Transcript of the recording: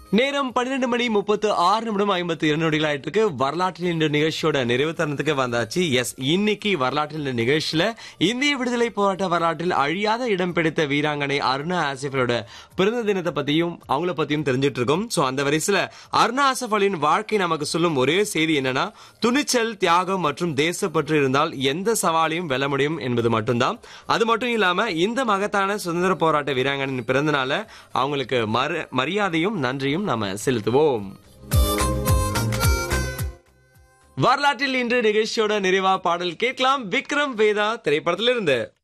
நேரம் பன்னிரெண்டு மணி முப்பத்து ஆறு நிமிடம் ஐம்பத்தி இரண்டு நொடிகள் ஆயிட்டு இருக்கு வரலாற்றில் இன்று நிகழ்ச்சியோட நிறைவு தருணத்துக்கு வந்தாச்சு எஸ் இன்னைக்கு வரலாற்றில் இந்த நிகழ்ச்சியில இந்திய விடுதலை போராட்ட வரலாற்றில் அழியாத இடம் பிடித்த வீராங்கனை அருணா ஆசிஃபரோட பிறந்த தினத்தை பத்தியும் அவங்கள பத்தியும் தெரிஞ்சிட்டு இருக்கோம் சோ அந்த வரிசையில அருணா ஆசிஃபலின் வாழ்க்கை நமக்கு சொல்லும் ஒரே செய்தி என்னன்னா துணிச்சல் தியாகம் மற்றும் தேசப்பற்று இருந்தால் எந்த சவாலையும் வெல்ல முடியும் என்பது மட்டும்தான் அது மட்டும் இல்லாம இந்த மகத்தான சுதந்திர போராட்ட வீராங்கனின் பிறந்தநாள அவங்களுக்கு மர- மரியாதையும் நன்றியும் நாம செலுத்துவோம் வரலாற்றில் இன்று நிகழ்ச்சியோட நிறைவா பாடல் கேட்கலாம் விக்ரம் வேதா திரைப்படத்திலிருந்து